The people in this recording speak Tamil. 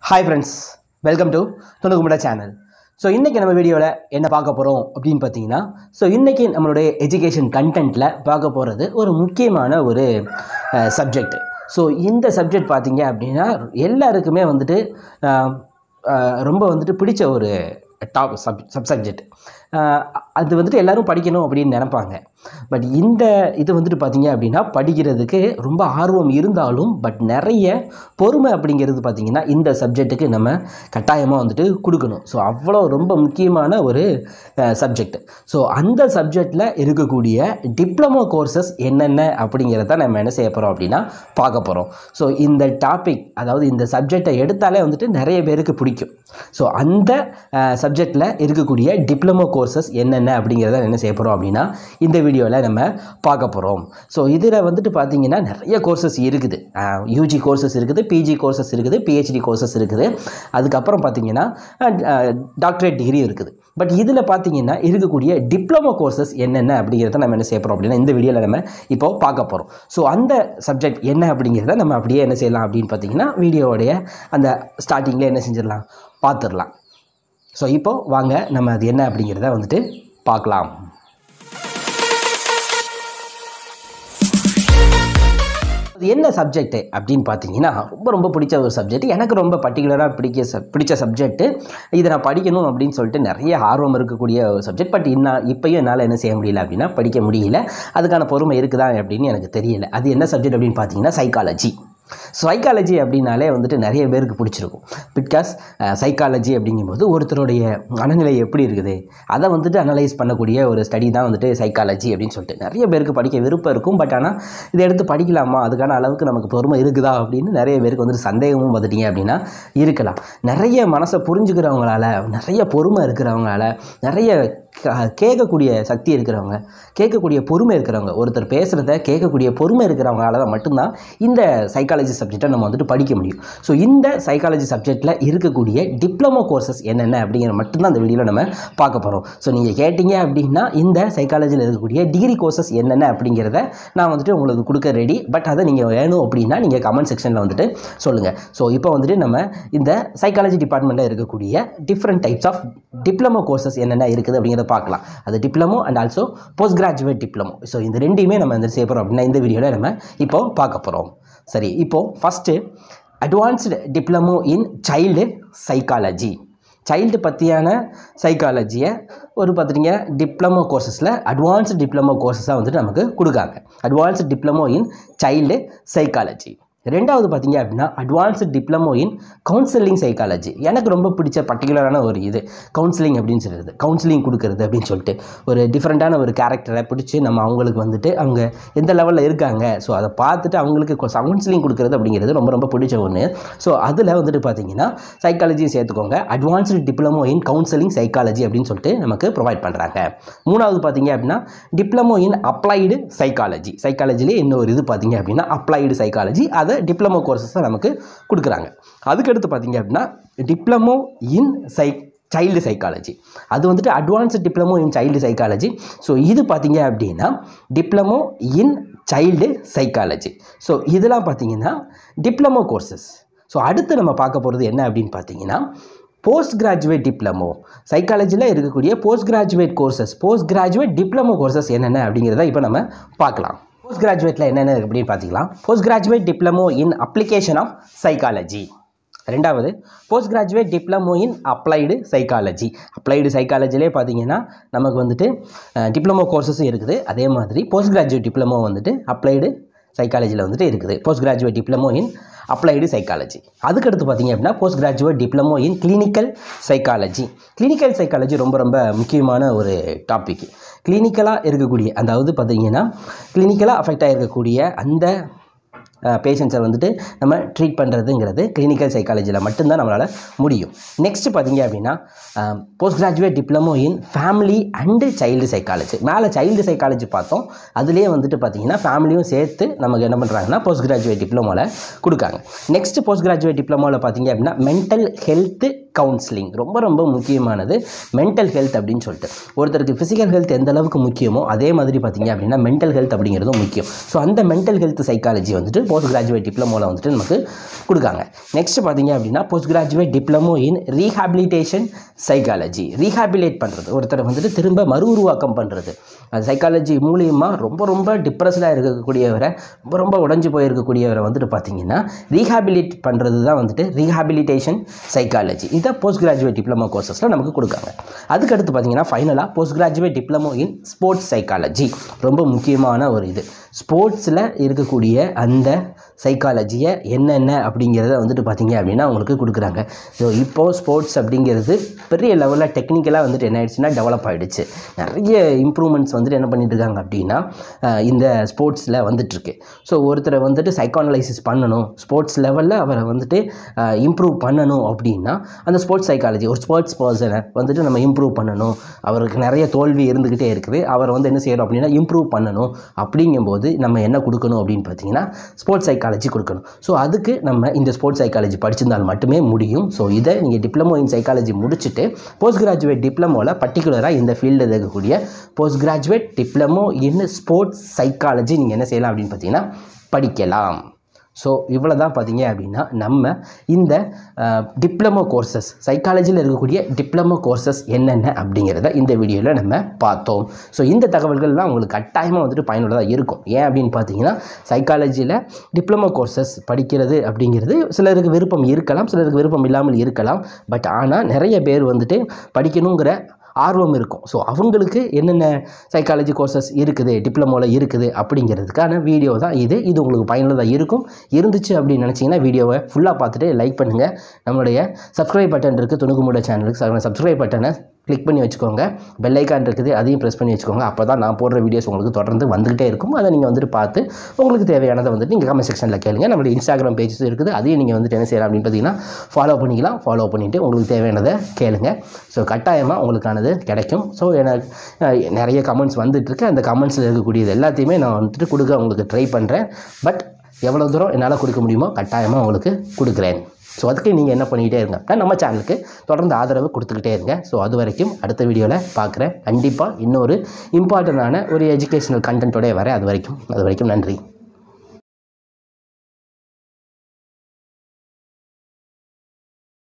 ஹாய் ஃப்ரெண்ட்ஸ் வெல்கம் டு துணுக்குமுட சேனல் ஸோ இன்றைக்கி நம்ம வீடியோவில் என்ன பார்க்க போகிறோம் அப்படின்னு பார்த்தீங்கன்னா ஸோ இன்றைக்கி நம்மளுடைய எஜுகேஷன் கண்டென்ட்டில் பார்க்க போகிறது ஒரு முக்கியமான ஒரு சப்ஜெக்ட் ஸோ இந்த சப்ஜெக்ட் பார்த்தீங்க அப்படின்னா எல்லாருக்குமே வந்துட்டு அஹ், அஹ், ரொம்ப வந்துட்டு பிடிச்ச ஒரு டாப் சப் சப் சப்ஜெக்ட் அது வந்துட்டு எல்லாரும் படிக்கணும் அப்படின்னு நினைப்பாங்க பட் இந்த இது வந்துட்டு பார்த்தீங்க அப்படின்னா படிக்கிறதுக்கு ரொம்ப ஆர்வம் இருந்தாலும் பட் நிறைய பொறுமை அப்படிங்கிறது பார்த்தீங்கன்னா இந்த சப்ஜெக்ட்டுக்கு நம்ம கட்டாயமாக வந்துட்டு கொடுக்கணும் ஸோ அவ்வளோ ரொம்ப முக்கியமான ஒரு சப்ஜெக்ட் ஸோ அந்த சப்ஜெக்டில் இருக்கக்கூடிய டிப்ளமோ கோர்சஸ் என்னென்ன அப்படிங்கிறத நம்ம என்ன செய்ய போகிறோம் அப்படின்னா பார்க்க போகிறோம் ஸோ இந்த டாபிக் அதாவது இந்த சப்ஜெக்டை எடுத்தாலே வந்துட்டு நிறைய பேருக்கு பிடிக்கும் ஸோ அந்த சப்ஜெக்டில் இருக்கக்கூடிய டிப்ளமோ கோர்சஸ் என்னென்ன அப்படிங்கிறத என்ன செய்ய போகிறோம் அப்படின்னா இந்த வீடியோவில் நம்ம பார்க்க போகிறோம் ஸோ இதில் வந்துட்டு பார்த்தீங்கன்னா நிறைய கோர்சஸ் இருக்குது யூஜி கோர்சஸ் இருக்குது பிஜி கோர்சஸ் இருக்குது பிஹெச்டி கோர்சஸ் இருக்குது அதுக்கப்புறம் பார்த்தீங்கன்னா டாக்டரேட் டிகிரி இருக்குது பட் இதில் பார்த்தீங்கன்னா இருக்கக்கூடிய டிப்ளமோ கோர்சஸ் என்னென்ன அப்படிங்கிறத நம்ம என்ன செய்ய போகிறோம் அப்படின்னா இந்த வீடியோவில் நம்ம இப்போ பார்க்க போகிறோம் ஸோ அந்த சப்ஜெக்ட் என்ன அப்படிங்கிறத நம்ம அப்படியே என்ன செய்யலாம் அப்படின்னு பார்த்தீங்கன்னா வீடியோவுடைய அந்த ஸ்டார்டிங்கில் என்ன செஞ்சிடலாம் பார்த்துடலாம் ஸோ இப்போ வாங்க நம்ம அது என்ன அப்படிங்கிறத வந்துட்டு பார்க்கலாம் அது என்ன சப்ஜெக்ட் அப்படின்னு பார்த்தீங்கன்னா ரொம்ப ரொம்ப பிடிச்ச ஒரு சப்ஜெக்ட் எனக்கு ரொம்ப பர்டிகுலராக பிடிக்க சப் பிடிச்ச சப்ஜெக்ட் இதை நான் படிக்கணும் அப்படின்னு சொல்லிட்டு நிறைய ஆர்வம் இருக்கக்கூடிய ஒரு சப்ஜெக்ட் பட் இன்னும் இப்போயும் என்னால் என்ன செய்ய முடியல அப்படின்னா படிக்க முடியல அதுக்கான பொறுமை இருக்குதா அப்படின்னு எனக்கு தெரியல அது என்ன சப்ஜெக்ட் அப்படின்னு பார்த்தீங்கன்னா சைக்காலஜி சைக்காலஜி அப்படின்னாலே வந்துட்டு நிறைய பேருக்கு பிடிச்சிருக்கும் பிகாஸ் சைக்காலஜி அப்படிங்கும்போது ஒருத்தருடைய மனநிலை எப்படி இருக்குது அதை வந்துட்டு அனலைஸ் பண்ணக்கூடிய ஒரு ஸ்டடி தான் வந்துட்டு சைக்காலஜி அப்படின்னு சொல்லிட்டு நிறைய பேருக்கு படிக்க விருப்பம் இருக்கும் பட் ஆனால் இதை எடுத்து படிக்கலாமா அதுக்கான அளவுக்கு நமக்கு பொறுமை இருக்குதா அப்படின்னு நிறைய பேருக்கு வந்துட்டு சந்தேகமும் வந்துட்டீங்க அப்படின்னா இருக்கலாம் நிறைய மனசை புரிஞ்சுக்கிறவங்களால நிறைய பொறுமை இருக்கிறவங்களால நிறைய க- கேட்கக்கூடிய சக்தி இருக்கிறவங்க கேட்கக்கூடிய பொறுமை இருக்கிறவங்க ஒருத்தர் பேசுகிறத கேட்கக்கூடிய பொறுமை இருக்கிறவங்களால தான் மட்டும்தான் இந்த சைக்காலஜி சப்ஜெக்டை நம்ம வந்துட்டு படிக்க முடியும் ஸோ இந்த சைக்காலஜி சப்ஜெக்டில் இருக்கக்கூடிய டிப்ளமோ கோர்சஸ் என்னென்ன அப்படிங்கிற மட்டும்தான் அந்த வீடியோவில் நம்ம பார்க்க போகிறோம் ஸோ நீங்கள் கேட்டிங்க அப்படின்னா இந்த சைக்காலஜியில் இருக்கக்கூடிய டிகிரி கோர்சஸ் என்னென்ன அப்படிங்கிறத நான் வந்துட்டு உங்களுக்கு கொடுக்க ரெடி பட் அதை நீங்கள் வேணும் அப்படின்னா நீங்கள் கமெண்ட் செக்ஷனில் வந்துட்டு சொல்லுங்கள் ஸோ இப்போ வந்துட்டு நம்ம இந்த சைக்காலஜி டிபார்ட்மெண்ட்டில் இருக்கக்கூடிய different types of diploma courses என்னென்ன இருக்குது அப்படிங்கிறத பார்க்கலாம் அது diploma and also post graduate diploma so இந்த ரெண்டையுமே நம்ம வந்து செய்ய போகிறோம் அப்படின்னா இந்த வீடியோவில் நம்ம இப்போ பார்க்க போகிறோம் சரி இப்போது first advanced diploma in child psychology child பற்றியான சைக்காலஜியை ஒரு பார்த்துட்டிங்க டிப்ளமோ கோர்சஸில் அட்வான்ஸ்டு டிப்ளமோ கோர்சஸாக வந்துட்டு நமக்கு கொடுக்காங்க advanced diploma in child psychology ரெண்டாவது பார்த்தீங்க அப்படின்னா advanced diploma in counselling psychology எனக்கு ரொம்ப பிடிச்ச பர்டிகுலரான ஒரு இது கவுன்சிலிங் அப்படின்னு சொல்கிறது கவுன்சிலிங் கொடுக்கறது அப்படின்னு சொல்லிட்டு ஒரு டிஃப்ரெண்ட்டான ஒரு கேரக்டரை பிடிச்சி நம்ம அவங்களுக்கு வந்துட்டு அவங்க எந்த லெவலில் இருக்காங்க ஸோ அதை பார்த்துட்டு அவங்களுக்கு கவுன்சிலிங் கொடுக்கறது அப்படிங்கிறது ரொம்ப ரொம்ப பிடிச்ச ஒன்று ஸோ அதில் வந்துட்டு பார்த்தீங்கன்னா சைக்காலஜியும் சேர்த்துக்கோங்க advanced diploma in counselling psychology அப்படின்னு சொல்லிட்டு நமக்கு ப்ரொவைட் பண்ணுறாங்க மூணாவது பார்த்தீங்க அப்படின்னா டிப்ளமோ இன் அப்ளைடு சைக்காலஜி சைக்காலஜிலே இன்னொரு இது பார்த்தீங்க அப்படின்னா அப்ளைடு சைக்காலஜி அதை டிப்ளமோ கோர்சஸை நமக்கு கொடுக்குறாங்க அதுக்கடுத்து பார்த்தீங்க அப்படின்னா டிப்ளமோ இன் சை சைல்டு சைக்காலஜி அது வந்துட்டு advanced diploma in child psychology so இது பார்த்தீங்க அப்படின்னா diploma in child psychology so இதெல்லாம் பார்த்தீங்கன்னா டிப்ளமோ கோர்சஸ் ஸோ அடுத்து நம்ம பார்க்க போகிறது என்ன அப்படின்னு பார்த்தீங்கன்னா போஸ்ட் கிராஜுவேட் டிப்ளமோ சைக்காலஜியில் இருக்கக்கூடிய post graduate courses post graduate diploma courses என்னென்ன அப்படிங்கிறத இப்போ நம்ம பார்க்கலாம் போஸ்ட் கிராஜுவேட்டில் என்னென்ன இருக்கு அப்படின்னு பார்த்தீங்களா post graduate diploma in application of psychology ரெண்டாவது post graduate diploma in applied psychology applied சைக்காலஜிலே பார்த்தீங்கன்னா நமக்கு வந்துட்டு டிப்ளமோ கோர்சஸும் இருக்குது அதே மாதிரி போஸ்ட் கிராஜுவேட் டிப்ளமோ வந்துட்டு அப்ளைடு சைக்காலஜியில் வந்துட்டு இருக்குது post graduate diploma in applied psychology அதுக்கடுத்து பார்த்தீங்க அப்படின்னா post graduate diploma in clinical psychology clinical psychology ரொம்ப ரொம்ப முக்கியமான ஒரு டாபிக் கிளினிக்கலாக இருக்கக்கூடிய அதாவது பார்த்தீங்கன்னா கிளினிக்கலாக அஃபெக்ட் ஆகிருக்கக்கூடிய அந்த பேஷண்ட்ஸை வந்துட்டு நம்ம ட்ரீட் பண்ணுறதுங்கிறது கிளினிக்கல் சைக்காலஜியில் மட்டும்தான் நம்மளால் முடியும் நெக்ஸ்ட் பார்த்தீங்க அப்படின்னா post graduate diploma in family and child psychology மேலே சைல்டு சைக்காலஜி பார்த்தோம் அதுலேயே வந்துட்டு பார்த்தீங்கன்னா ஃபேமிலியும் சேர்த்து நமக்கு என்ன பண்ணுறாங்கன்னா போஸ்ட் கிராஜுவேட் டிப்ளமோவில் கொடுக்காங்க நெக்ஸ்ட் போஸ்ட் கிராஜுவேட் டிப்ளமோவில் பார்த்தீங்க அப்படின்னா மென்டல் ஹெல்த்து கவுன்சிலிங் ரொம்ப ரொம்ப முக்கியமானது மென்டல் ஹெல்த் அப்படின்னு சொல்லிட்டு ஒருத்தருக்கு ஃபிசிக்கல் ஹெல்த் எந்த அளவுக்கு முக்கியமோ அதே மாதிரி பார்த்தீங்க அப்படின்னா மென்டல் ஹெல்த் அப்படிங்கிறதும் முக்கியம் ஸோ அந்த மென்டல் ஹெல்த் சைக்காலஜி வந்துட்டு போஸ்ட் கிராஜுவேட் டிப்ளமோவில் வந்துட்டு நமக்கு கொடுக்காங்க நெக்ஸ்ட் பார்த்தீங்க அப்படின்னா post graduate diploma in rehabilitation psychology rehabilitate பண்ணுறது ஒருத்தரை வந்துட்டு திரும்ப மறு உருவாக்கம் பண்ணுறது அது சைக்காலஜி மூலியமாக ரொம்ப ரொம்ப டிப்ரெஸ்டாக இருக்கக்கூடியவரை ரொம்ப ரொம்ப உடஞ்சி போயிருக்கக்கூடியவரை வந்துட்டு பார்த்தீங்கன்னா ரீஹாபிலிட் பண்ணுறது தான் வந்துட்டு ரீஹாபிலிட்டேஷன் சைக்காலஜி இதை போஸ்ட் கிராஜுவேட் டிப்ளமோ கோர்சஸில் நமக்கு கொடுக்காங்க அதுக்கடுத்து பார்த்தீங்கன்னா ஃபைனலாக post graduate diploma in sports psychology ரொம்ப முக்கியமான ஒரு இது ஸ்போர்ட்ஸில் இருக்கக்கூடிய அந்த சைக்காலஜியை என்னென்ன அப்படிங்கிறத வந்துட்டு பார்த்தீங்க அப்படின்னா உங்களுக்கு கொடுக்குறாங்க ஸோ இப்போது ஸ்போர்ட்ஸ் அப்படிங்கிறது பெரிய லெவலில் டெக்னிக்கலாக வந்துட்டு என்ன ஆயிடுச்சுன்னா டெவலப் ஆகிடுச்சு நிறைய இம்ப்ரூவ்மெண்ட்ஸ் வந்துட்டு என்ன பண்ணிட்டு இருக்காங்க அப்படின்னா அஹ், இந்த ஸ்போர்ட்ஸில் வந்துட்டுருக்கு ஸோ ஒருத்தரை வந்துட்டு சைக்கானலைசிஸ் பண்ணணும் ஸ்போர்ட்ஸ் லெவலில் அவரை வந்துட்டு இம்ப்ரூவ் பண்ணணும் அப்படின்னா அந்த ஸ்போர்ட்ஸ் சைக்காலஜி ஒரு ஸ்போர்ட்ஸ் பர்சனை வந்துட்டு நம்ம இம்ப்ரூவ் பண்ணணும் அவருக்கு நிறைய தோல்வி இருந்துக்கிட்டே இருக்குது அவரை வந்து என்ன செய்யணும் அப்படின்னா இம்ப்ரூவ் பண்ணணும் அப்படிங்கும்போது நம்ம என்ன கொடுக்கணும் அப்படின்னு பார்த்தீங்கன்னா ஸ்போர்ட்ஸ் சைக்காலஜி கொடுக்கணும் ஸோ அதுக்கு நம்ம இந்த ஸ்போர்ட்ஸ் சைக்காலஜி படிச்சிருந்தால் மட்டுமே முடியும் ஸோ இதை நீங்கள் டிப்ளமோ இன் சைக்காலஜி முடிச்சுட்டு போஸ்ட் கிராஜுவேட் டிப்ளமோவில் பர்டிகுலராக இந்த ஃபீல்டில் இருக்கக்கூடிய post graduate diploma in sports psychology நீங்கள் என்ன செய்யலாம் அப்படின்னு பார்த்தீங்கன்னா படிக்கலாம் ஸோ இவ்வளோ தான் பார்த்தீங்க அப்படின்னா நம்ம இந்த டிப்ளமோ கோர்சஸ் சைக்காலஜியில் இருக்கக்கூடிய டிப்ளமோ கோர்சஸ் என்னென்ன அப்படிங்கிறத இந்த வீடியோவில் நம்ம பார்த்தோம் ஸோ இந்த தகவல்கள்லாம் உங்களுக்கு கட்டாயமாக வந்துட்டு பயனுள்ளதாக இருக்கும் ஏன் அப்படின்னு பார்த்தீங்கன்னா சைக்காலஜியில் டிப்ளமோ கோர்சஸ் படிக்கிறது அப்படிங்கிறது சிலருக்கு விருப்பம் இருக்கலாம் சிலருக்கு விருப்பம் இல்லாமல் இருக்கலாம் பட் ஆனால் நிறைய பேர் வந்துட்டு படிக்கணுங்கிற ஆர்வம் இருக்கும் ஸோ அவங்களுக்கு என்னென்ன சைக்காலஜி கோர்சஸ் இருக்குது டிப்ளமோவில் இருக்குது அப்படிங்கிறதுக்கான வீடியோ தான் இது இது உங்களுக்கு பயனுள்ளதாக இருக்கும் இருந்துச்சு அப்படின்னு நினச்சிங்கன்னா வீடியோவை ஃபுல்லாக பார்த்துட்டு லைக் பண்ணுங்கள் நம்மளுடைய சப்ஸ்கிரைப் பட்டன் இருக்குது துணுக்குமுட சேனலுக்கு சப்ஸ்கிரைப் பட்டனை கிளிக் பண்ணி வச்சுக்கோங்க பெல் ஐக்கான் இருக்குது அதையும் ப்ரெஸ் பண்ணி வச்சுக்கோங்க அப்போ தான் நான் போடுற வீடியோஸ் உங்களுக்கு தொடர்ந்து வந்துகிட்டே இருக்கும் அதை நீங்கள் வந்துட்டு பார்த்து உங்களுக்கு தேவையானதை வந்துட்டு நீங்கள் கமெண்ட் செக்ஷனில் கேளுங்க நம்மளுடைய இன்ஸ்டாகிராம் பேஜஸ் இருக்குது அதையும் நீங்கள் வந்துட்டு என்ன செய்யலாம் அப்படின்னு பார்த்தீங்கன்னா ஃபாலோ பண்ணிக்கலாம் ஃபாலோ பண்ணிவிட்டு உங்களுக்கு தேவையானதை கேளுங்க ஸோ கட்டாயமாக உங்களுக்கானது கிடைக்கும் ஸோ எனக்கு அஹ், நிறைய கமெண்ட்ஸ் வந்துட்டுருக்கு அந்த கமெண்ட்ஸில் இருக்கக்கூடியது எல்லாத்தையுமே நான் வந்துட்டு கொடுக்க உங்களுக்கு ட்ரை பண்ணுறேன் பட் எவ்வளோ தூரம் என்னால் கொடுக்க முடியுமோ கட்டாயமாக உங்களுக்கு கொடுக்குறேன் ஸோ அதுக்கு நீங்கள் என்ன பண்ணிக்கிட்டே இருங்க அப்படின்னா நம்ம சேனலுக்கு தொடர்ந்து ஆதரவு கொடுத்துக்கிட்டே இருங்க ஸோ அது வரைக்கும் அடுத்த வீடியோவில் பார்க்குறேன் கண்டிப்பாக இன்னொரு இம்பார்ட்டண்டான ஒரு எஜுகேஷனல் கண்டென்ட்டோடய வரேன் அது வரைக்கும் அது வரைக்கும் நன்றி